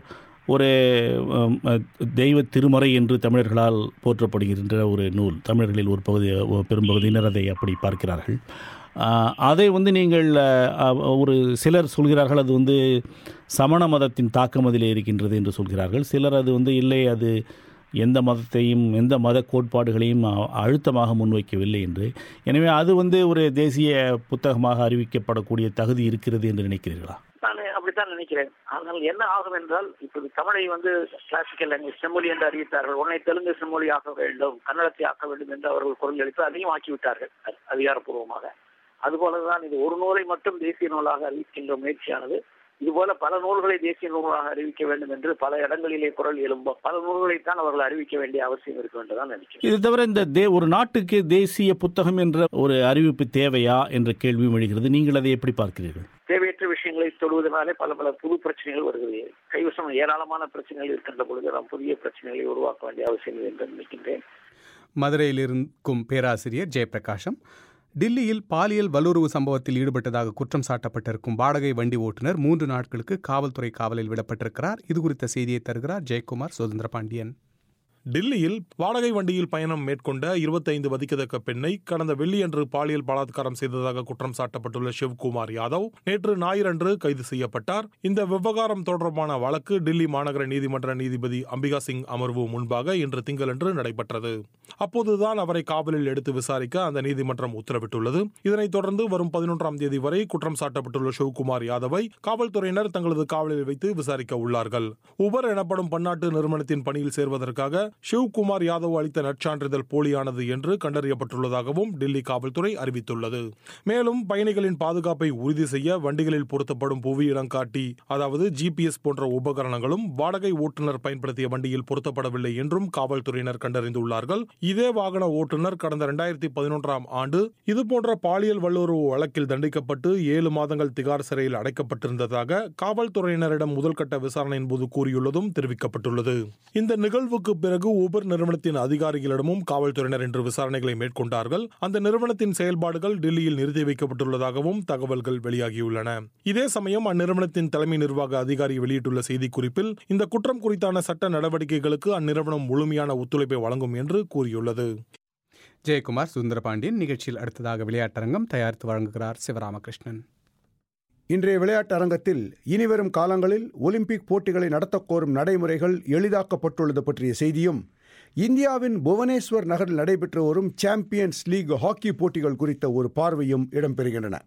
ஒரு ஆம், அஹ், தெய்வ திருமறை என்று தமிழர்களால் போற்றப்படுகின்ற ஒரு நூல் தமிழர்களில் ஒரு பகுதி ஒரு பெரும்பகுதியினர் அதை அப்படி பார்க்கிறார்கள் ஆஹ், அதை வந்து நீங்கள் ஆஹ், ஒரு சிலர் சொல்கிறார்கள் அது வந்து சமண மதத்தின் தாக்கம் அதில் இருக்கின்றது என்று சொல்கிறார்கள் சிலர் அது வந்து இல்லை அது எந்த மதத்தையும் எந்த மத கோட்பாடுகளையும் அ- அழுத்தமாக முன்வைக்கவில்லை என்று எனவே அது வந்து ஒரு தேசிய புத்தகமாக அறிவிக்கப்படக்கூடிய தகுதி இருக்கிறது என்று நினைக்கிறீர்களா நான் அப்படித்தான் நினைக்கிறேன் ஆனால் என்ன ஆகும் என்றால் இப்போது தமிழை வந்து கிளாசிக்கல் லாங்குவேஜ் செம்மொழி என்று அறிவித்தார்கள் உடனே தெலுங்கு செம்மொழி ஆக்க வேண்டும் கன்னடத்தை ஆக்க வேண்டும் என்று அவர்கள் குரல் அளித்து அதையும் ஆக்கிவிட்டார்கள் அ- அதிகாரப்பூர்வமாக அதுபோலதான் இது ஒரு நூலை மட்டும் தேசிய நூலாக அறிவிக்கின்ற முயற்சியானது இதுபோல பல நூல்களை தேசிய நூலாக அறிவிக்க வேண்டும் என்று பல இடங்களிலே குரல் எழும்பும் பல நூல்களைத்தான் அவர்கள் அறிவிக்க வேண்டிய அவசியம் இருக்கும் என்றுதான் நினைக்கிறேன் இது தவிர இந்த தே ஒரு நாட்டுக்கு தேசிய புத்தகம் என்ற ஒரு அறிவிப்பு தேவையா என்ற கேள்வியும் எழுகிறது நீங்கள் அதை எப்படி பார்க்கிறீர்கள் தேவையற்ற விஷயங்களை தொடுவதனாலே பல பல புது பிரச்சனைகள் வருகிறது கைவசம் ஏராளமான பிரச்சனைகள் இருக்கின்ற பொழுது நாம் புதிய பிரச்சனைகளை உருவாக்க வேண்டிய அவசியம் இல்லை என்று நினைக்கின்றேன் மதுரையில் இருக்கும் பேராசிரியர் ஜெயபிரகாஷம் டில்லியில் பாலியல் வல்லுறவு சம்பவத்தில் ஈடுபட்டதாக குற்றம் சாட்டப்பட்டிருக்கும் வாடகை வண்டி ஓட்டுநர் மூன்று நாட்களுக்கு காவல்துறை காவலில் விடப்பட்டிருக்கிறார் இது குறித்த செய்தியை தருகிறார் ஜெயக்குமார் சுதந்திர பாண்டியன் டில்லியில் வாடகை வண்டியில் பயணம் மேற்கொண்ட இருபத்தைந்து வதிக்கத்தக்க பெண்ணை கடந்த வெள்ளியன்று பாலியல் பலாத்காரம் செய்ததாக குற்றம் சாட்டப்பட்டுள்ள சிவ்குமார் யாதவ் நேற்று ஞாயிறன்று கைது செய்யப்பட்டார் இந்த விவகாரம் தொடர்பான வழக்கு டில்லி மாநகர நீதிமன்ற நீதிபதி அம்பிகா சிங் அமர்வு முன்பாக இன்று திங்களன்று நடைபெற்றது அப்போதுதான் அவரை காவலில் எடுத்து விசாரிக்க அந்த நீதிமன்றம் உத்தரவிட்டுள்ளது இதனைத் தொடர்ந்து வரும் பதினொன்றாம் தேதி வரை குற்றம் சாட்டப்பட்டுள்ள சிவ்குமார் யாதவை காவல்துறையினர் தங்களது காவலில் வைத்து விசாரிக்க உள்ளார்கள் உபர் எனப்படும் பன்னாட்டு நிறுவனத்தின் பணியில் சேர்வதற்காக சிவ்குமார் யாதவ் அளித்த நற்சான்றிதழ் போலியானது என்று கண்டறியப்பட்டுள்ளதாகவும் டில்லி காவல்துறை அறிவித்துள்ளது மேலும் பயணிகளின் பாதுகாப்பை உறுதி செய்ய வண்டிகளில் பொருத்தப்படும் புவி இடங்காட்டி அதாவது ஜிபிஎஸ் போன்ற உபகரணங்களும் வாடகை ஓட்டுநர் பயன்படுத்திய வண்டியில் பொருத்தப்படவில்லை என்றும் காவல்துறையினர் கண்டறிந்துள்ளார்கள் இதே வாகன ஓட்டுநர் கடந்த இரண்டாயிரத்தி பதினொன்றாம் ஆண்டு இதுபோன்ற பாலியல் வல்லுறவு வழக்கில் தண்டிக்கப்பட்டு ஏழு மாதங்கள் திகார் சிறையில் அடைக்கப்பட்டிருந்ததாக காவல்துறையினரிடம் முதல்கட்ட விசாரணையின் போது கூறியுள்ளதும் தெரிவிக்கப்பட்டுள்ளது இந்த நிகழ்வுக்கு பிறகு ஊபர் நிறுவனத்தின் அதிகாரிகளிடமும் காவல்துறையினர் இன்று விசாரணைகளை மேற்கொண்டார்கள் அந்த நிறுவனத்தின் செயல்பாடுகள் டெல்லியில் நிறுத்தி வைக்கப்பட்டுள்ளதாகவும் தகவல்கள் வெளியாகியுள்ளன இதே சமயம் அந்நிறுவனத்தின் தலைமை நிர்வாக அதிகாரி வெளியிட்டுள்ள செய்திக்குறிப்பில் இந்த குற்றம் குறித்தான சட்ட நடவடிக்கைகளுக்கு அந்நிறுவனம் முழுமையான ஒத்துழைப்பை வழங்கும் என்று கூறியுள்ளது ஜெயக்குமார் சுந்தர பாண்டியன் நிகழ்ச்சியில் அடுத்ததாக விளையாட்டரங்கம் தயாரித்து வழங்குகிறார் சிவராமகிருஷ்ணன் இன்றைய விளையாட்டு அரங்கத்தில் இனிவரும் காலங்களில் ஒலிம்பிக் போட்டிகளை நடத்தக் கோரும் நடைமுறைகள் எளிதாக்கப்பட்டுள்ளது பற்றிய செய்தியும் இந்தியாவின் புவனேஸ்வர் நகரில் நடைபெற்று வரும் சாம்பியன்ஸ் லீக் ஹாக்கி போட்டிகள் குறித்த ஒரு பார்வையும் இடம்பெறுகின்றன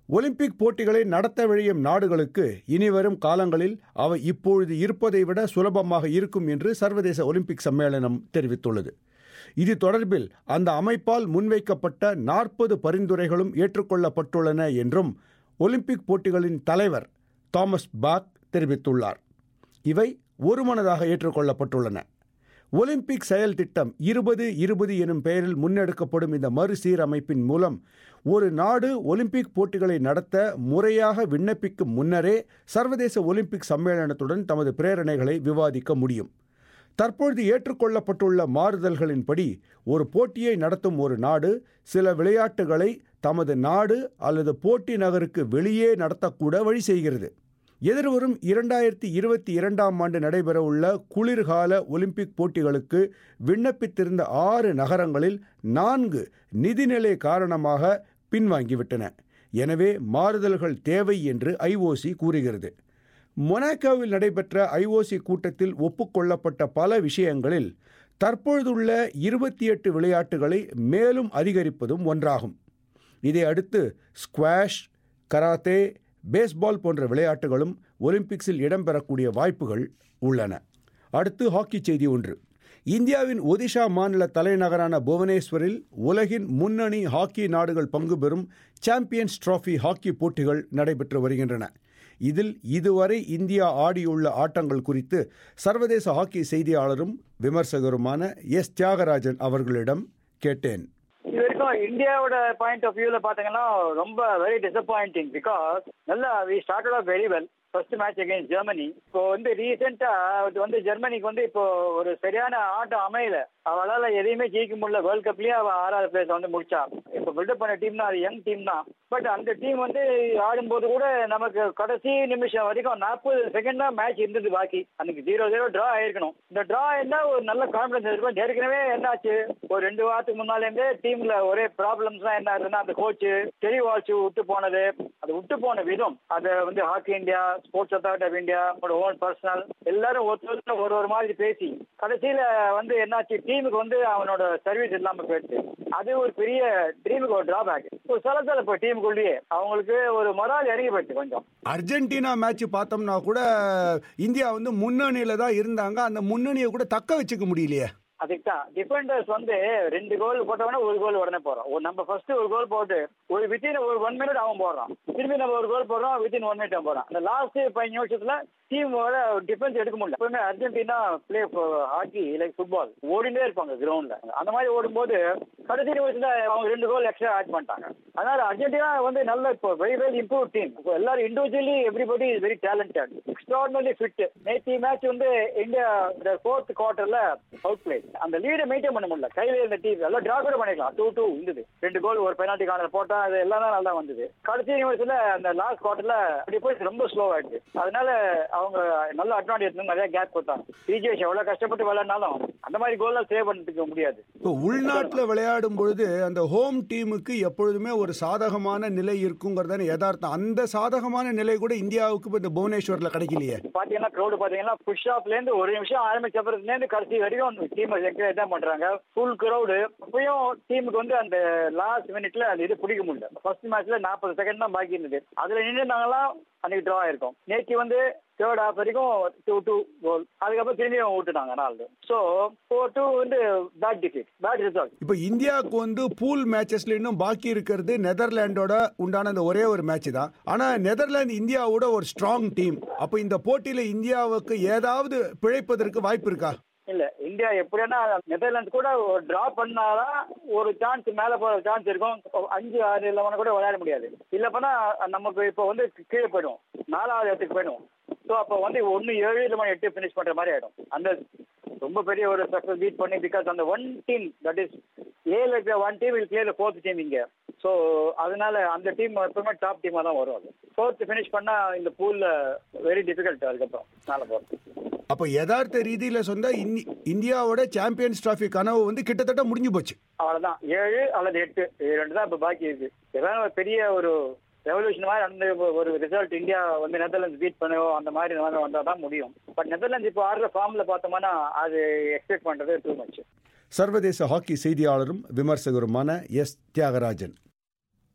ஒலிம்பிக் போட்டிகளை நடத்த விழையும் நாடுகளுக்கு இனிவரும் காலங்களில் அவை இப்பொழுது இருப்பதை விட சுலபமாக இருக்கும் என்று சர்வதேச ஒலிம்பிக் சம்மேளனம் தெரிவித்துள்ளது இது தொடர்பில் அந்த அமைப்பால் முன்வைக்கப்பட்ட நாற்பது பரிந்துரைகளும் ஏற்றுக்கொள்ளப்பட்டுள்ளன என்றும் ஒலிம்பிக் போட்டிகளின் தலைவர் தாமஸ் பாக் தெரிவித்துள்ளார் இவை ஒருமனதாக ஏற்றுக்கொள்ளப்பட்டுள்ளன ஒலிம்பிக் செயல் திட்டம் இருபது இருபது எனும் பெயரில் முன்னெடுக்கப்படும் இந்த மறுசீரமைப்பின் மூலம் ஒரு நாடு ஒலிம்பிக் போட்டிகளை நடத்த முறையாக விண்ணப்பிக்கும் முன்னரே சர்வதேச ஒலிம்பிக் சம்மேளனத்துடன் தமது பிரேரணைகளை விவாதிக்க முடியும் தற்பொழுது ஏற்றுக்கொள்ளப்பட்டுள்ள மாறுதல்களின்படி ஒரு போட்டியை நடத்தும் ஒரு நாடு சில விளையாட்டுகளை தமது நாடு அல்லது போட்டி நகருக்கு வெளியே நடத்தக்கூட வழி செய்கிறது எதிர்வரும் இரண்டாயிரத்தி இருபத்தி இரண்டாம் ஆண்டு நடைபெறவுள்ள குளிர்கால ஒலிம்பிக் போட்டிகளுக்கு விண்ணப்பித்திருந்த ஆறு நகரங்களில் நான்கு நிதிநிலை காரணமாக பின்வாங்கிவிட்டன எனவே மாறுதல்கள் தேவை என்று ஐஓசி கூறுகிறது மொனாக்கோவில் நடைபெற்ற ஐஓசி கூட்டத்தில் ஒப்புக்கொள்ளப்பட்ட பல விஷயங்களில் தற்பொழுதுள்ள இருபத்தி எட்டு விளையாட்டுகளை மேலும் அதிகரிப்பதும் ஒன்றாகும் இதை அடுத்து ஸ்குவாஷ் கராத்தே பேஸ்பால் போன்ற விளையாட்டுகளும் ஒலிம்பிக்ஸில் இடம்பெறக்கூடிய வாய்ப்புகள் உள்ளன அடுத்து ஹாக்கி செய்தி ஒன்று இந்தியாவின் ஒடிஷா மாநில தலைநகரான புவனேஸ்வரில் உலகின் முன்னணி ஹாக்கி நாடுகள் பங்கு பெறும் சாம்பியன்ஸ் டிராஃபி ஹாக்கி போட்டிகள் நடைபெற்று வருகின்றன இதில் இதுவரை இந்தியா ஆடியுள்ள ஆட்டங்கள் குறித்து சர்வதேச ஹாக்கி செய்தியாளரும் விமர்சகருமான எஸ் தியாகராஜன் அவர்களிடம் கேட்டேன் இது வரைக்கும் இந்தியாவோட பாயிண்ட் ஆஃப் வியூல பாத்தீங்கன்னா ரொம்ப வெரி டிசப்பாயிண்டிங் பிகாஸ் நல்லா we started off very well first match against Germany இப்போ வந்து ரீசெண்டா வந்து ஜெர்மனிக்கு வந்து இப்போ ஒரு சரியான ஆட்டம் அமையல அவளால எதையுமே ஜெயிக்க முடியல வேர்ல்ட் கப்லயே அவ ஆறாவது பிளேஸ் வந்து முடிச்சா இப்போ பில்டப் பண்ண டீம்னா அது யங் டீம் தான் பட் அந்த டீம் வந்து ஆடும்போது கூட நமக்கு கடைசி நிமிஷம் வரைக்கும் நாற்பது செகண்ட் தான் மேட்ச் இருந்தது பாக்கி அன்னைக்கு ஜீரோ ஜீரோ டிரா ஆயிருக்கணும் இந்த டிரா இருந்தா ஒரு நல்ல கான்பிடன்ஸ் இருக்கும் ஏற்கனவே என்னாச்சு ஒரு ரெண்டு வாரத்துக்கு முன்னால இருந்தே டீம்ல ஒரே ப்ராப்ளம்ஸ் தான் என்ன ஆகுதுன்னா அந்த கோச் டெலிவால்ஸ் விட்டு போனது அது விட்டு போன விதம் அதை வந்து hockey India sports authority of India own personal எல்லாரும் ஒருத்தர் ஒரு ஒரு மாதிரி பேசி கடைசியில வந்து என்னாச்சு டீமுக்கு வந்து அவனோட சர்வீஸ் இல்லாம போயிடுச்சு அது ஒரு பெரிய டீமுக்கு ஒரு டிராபேக் ஒரு சலசல இப்போ டீமுக்குள்ளேயே அவங்களுக்கு ஒரு மொரால் இறங்கி போயிடுச்சு கொஞ்சம் அர்ஜென்டினா மேட்ச் பார்த்தோம்னா கூட இந்தியா வந்து முன்னணியில தான் இருந்தாங்க அந்த முன்னணியை கூட தக்க வச்சுக்க முடியலையே அதுக்கு தான் டிஃபெண்டர்ஸ் வந்து ரெண்டு கோல் போட்டவொடனே ஒரு கோல் உடனே போறோம் ஒரு நம்ம ஃபர்ஸ்ட் ஒரு கோல் போட்டு ஒரு வித்தின் ஒரு ஒன் மினிட் அவன் போடுறான் திரும்பி நம்ம ஒரு கோல் போடுறோம் வித்தின் ஒன் மினிட் அவன் போறான் அந்த லாஸ்ட் பதினஞ்சு நிமிஷத்துல டீமோட டிஃபென்ஸ் எடுக்க முடியல எப்பவுமே Argentina play hockey like football ஓடிட்டே இருப்பாங்க கிரவுண்ட்ல அந்த மாதிரி ஓடும்போது கடைசி நிமிஷத்துல அவங்க ரெண்டு கோல் எக்ஸ்ட்ரா ஆட் பண்ணிட்டாங்க அதனால அர்ஜென்டினா வந்து நல்ல இப்போ வெரி வெரி இம்ப்ரூவ் டீம் இப்போ எல்லாரும் individually everybody is very talented extraordinary fit நேற்று மேட்ச் வந்து இந்தியா ஃபோர்த் குவார்டர்ல அவுட் பிளே அந்த லீடை மெயின்டைன் பண்ண முடியல கையில இருந்த டீம் எல்லாம் டிரா கூட பண்ணிக்கலாம் டூ டூ இருந்தது ரெண்டு கோல் ஒரு பெனால்டி கார்னர் போட்டா அது எல்லாம் தான் நல்லா வந்தது கடைசி நிமிஷத்துல அந்த லாஸ்ட் குவார்டர்ல அப்படி போய் ரொம்ப ஸ்லோ ஆயிடுச்சு அதனால அவங்க நல்ல அட்வான்டேஜ் நிறைய கேப் கொடுத்தாங்க பிஜிஎஸ் எவ்வளவு கஷ்டப்பட்டு விளையாடினாலும் அந்த மாதிரி கோல்லாம் சேவ் பண்ணிட்டு முடியாது இப்போ உள்நாட்டில் விளையாடும் பொழுது அந்த ஹோம் டீமுக்கு எப்பொழுதுமே ஒரு சாதகமான நிலை இருக்குங்கிறதான யதார்த்தம் அந்த சாதகமான நிலை கூட இந்தியாவுக்கு இப்போ இந்த புவனேஸ்வரில் கிடைக்கலையே பாத்தீங்கன்னா க்ரௌடு பாத்தீங்கன்னா புஷ் ஆப்ல இருந்து ஒரு நிமிஷம் ஆரம்பிச்சப்பறதுல இருந்து கடைசி வரைக்கும் டீம் என்கரேஜ் தான் பண்றாங்க ஃபுல் க்ரௌடு அப்பயும் டீமுக்கு வந்து அந்த லாஸ்ட் மினிட்ல அந்த இது பிடிக்க முடியல ஃபர்ஸ்ட் மேட்ச்ல நாற்பது செகண்ட் தான் பாக்கி இருந்தது அதுல நின்றுனாங்களாம் அன்னைக்கு டிரா ஆயிருக்கும் நேற்று வந்து தேர்ட் ஹாஃப் வரைக்கும் டூ டூ கோல் அதுக்கப்புறம் திரும்பியும் விட்டுட்டாங்க நாலு ஸோ ஃபோர் டூ வந்து பேட் டிஃபிட் பேட் ரிசல்ட் இப்போ இந்தியாவுக்கு வந்து பூல் மேட்சஸ்ல இன்னும் பாக்கி இருக்கிறது நெதர்லாண்டோட உண்டான அந்த ஒரே ஒரு மேட்ச் தான் ஆனா நெதர்லாந்து இந்தியாவோட ஒரு ஸ்ட்ராங் டீம் அப்போ இந்த போட்டியில இந்தியாவுக்கு ஏதாவது பிழைப்பதற்கு வாய்ப்பு இருக்கா இல்ல இந்தியா எப்படின்னா நெதர்லாந்து கூட டிரா பண்ணாதான் ஒரு சான்ஸ் மேல போற சான்ஸ் இருக்கும் அஞ்சு ஆறு இல்லவன கூட விளையாட முடியாது இல்ல பண்ணா நமக்கு இப்போ வந்து கீழே போயிடும் நாலாவது இடத்துக்கு போயிடும் ஸோ அப்போ வந்து ஒன்னு ஏழு இல்ல எட்டு ஃபினிஷ் பண்ற மாதிரி ஆயிடும் அந்த ரொம்ப பெரிய ஒரு சக்சஸ் பீட் பண்ணி பிகாஸ் அந்த ஒன் டீம் தட் இஸ் ஏல இருக்கிற one team will clear fourth team இங்க ஸோ அதனால அந்த டீம் எப்பவுமே டாப் டீமா தான் வரும் அது ஃபோர்த் ஃபினிஷ் பண்ணா இந்த பூல்ல வெரி டிஃபிகல்ட் அதுக்கப்புறம் மேலே போகிறது அப்போ யதார்த்த ரீதியில சொன்னா இந்தி- இந்தியாவோட சாம்பியன்ஸ் டிராஃபி கனவு வந்து கிட்டத்தட்ட முடிஞ்சு போச்சு அவ்வளவுதான் ஏழு அல்லது எட்டு இது ரெண்டு தான் இப்ப பாக்கி இருக்கு ஏதாவது ஒரு பெரிய ஒரு ரெவல்யூஷன் மாதிரி அந்த ஒரு ரிசல்ட் இந்தியா வந்து நெதர்லாந்து பீட் பண்ணவோ அந்த மாதிரி வந்தா தான் முடியும் பட் நெதர்லாந்து இப்போ ஆடுற ஃபார்ம்ல பார்த்தோம்னா அது எக்ஸ்பெக்ட் பண்றது டூ மச் சர்வதேச ஹாக்கி செய்தியாளரும் விமர்சகருமான எஸ் தியாகராஜன்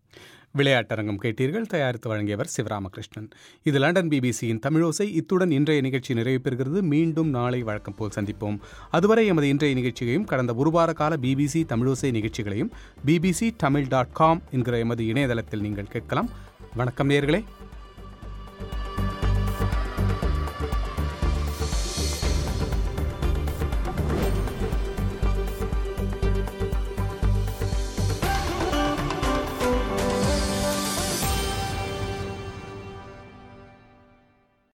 விளையாட்டரங்கம் கேட்டீர்கள் தயாரித்து வழங்கியவர் சிவராமகிருஷ்ணன் இது லண்டன் பிபிசியின் தமிழோசை இத்துடன் இன்றைய நிகழ்ச்சி நிறைவு பெறுகிறது மீண்டும் நாளை வழக்கம் போல் சந்திப்போம் அதுவரை எமது இன்றைய நிகழ்ச்சியையும் கடந்த ஒரு வார கால பிபிசி தமிழோசை நிகழ்ச்சிகளையும் பிபிசி தமிழ் டாட் காம் என்கிற எமது இணையதளத்தில் நீங்கள் கேட்கலாம் வணக்கம் நேர்களே